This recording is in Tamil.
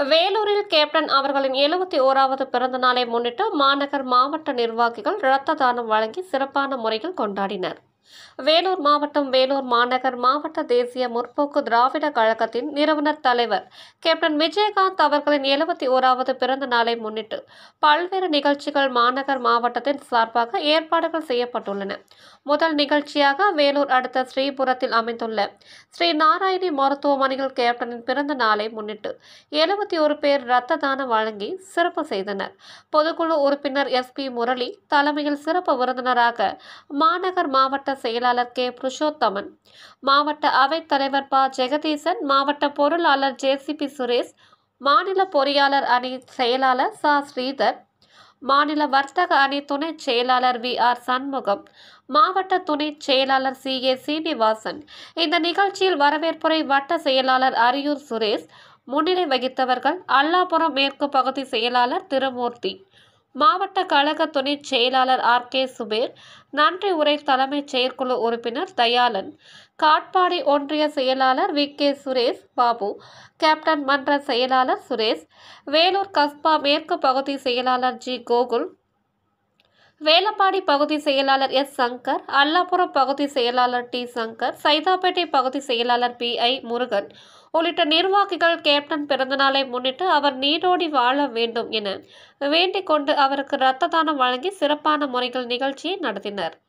வேலூரில் கேப்டன் அவர்களின் எழுபத்தி ஓராவது பிறந்த நாளை முன்னிட்டு மாநகர் மாவட்ட நிர்வாகிகள் இரத்த தானம் வழங்கி சிறப்பான முறையில் கொண்டாடினர் வேலூர் மாவட்டம் வேலூர் மாநகர் மாவட்ட தேசிய முற்போக்கு திராவிட கழகத்தின் நிறுவனர் தலைவர் கேப்டன் விஜயகாந்த் அவர்களின் எழுபத்தி ஓராவது பிறந்த நாளை முன்னிட்டு பல்வேறு நிகழ்ச்சிகள் மாநகர் மாவட்டத்தின் சார்பாக ஏற்பாடுகள் செய்யப்பட்டுள்ளன முதல் நிகழ்ச்சியாக வேலூர் அடுத்த ஸ்ரீபுரத்தில் அமைந்துள்ள ஸ்ரீ நாராயணி மருத்துவமனையில் கேப்டனின் பிறந்த நாளை முன்னிட்டு எழுபத்தி ஒரு பேர் இரத்த தானம் வழங்கி சிறப்பு செய்தனர் பொதுக்குழு உறுப்பினர் எஸ் பி முரளி தலைமையில் சிறப்பு விருந்தினராக மாநகர் மாவட்ட செயலாளர் கே புருஷோத்தமன் மாவட்ட அவைத் தலைவர் ப ஜெகதீசன் மாவட்ட பொருளாளர் ஜேசிபி சுரேஷ் மாநில பொறியாளர் அணி செயலாளர் ச ஸ்ரீதர் மாநில வர்த்தக அணி துணை செயலாளர் வி ஆர் சண்முகம் மாவட்ட துணை செயலாளர் சி ஏ சீனிவாசன் இந்த நிகழ்ச்சியில் வரவேற்புரை வட்ட செயலாளர் அரியூர் சுரேஷ் முன்னிலை வகித்தவர்கள் அல்லாபுரம் மேற்கு பகுதி செயலாளர் திருமூர்த்தி மாவட்ட கழக துணை செயலாளர் ஆர் கே சுபேர் நன்றி உரை தலைமைச் செயற்குழு உறுப்பினர் தயாளன் காட்பாடி ஒன்றிய செயலாளர் V K Suresh Babu captain மன்ற செயலாளர் சுரேஷ் வேலூர் கஸ்பா மேற்கு பகுதி செயலாளர் ஜி கோகுல் வேலப்பாடி பகுதி செயலாளர் எஸ் சங்கர் அல்லாபுரம் பகுதி செயலாளர் டி சங்கர் சைதாப்பேட்டை பகுதி செயலாளர் பி ஐ முருகன் உள்ளிட்ட நிர்வாகிகள் கேப்டன் பிறந்தநாளை முன்னிட்டு அவர் நீடோடி வாழ வேண்டும் என வேண்டிக் கொண்டு அவருக்கு இரத்த தானம் வழங்கி சிறப்பான முறையில் நிகழ்ச்சியை நடத்தினர்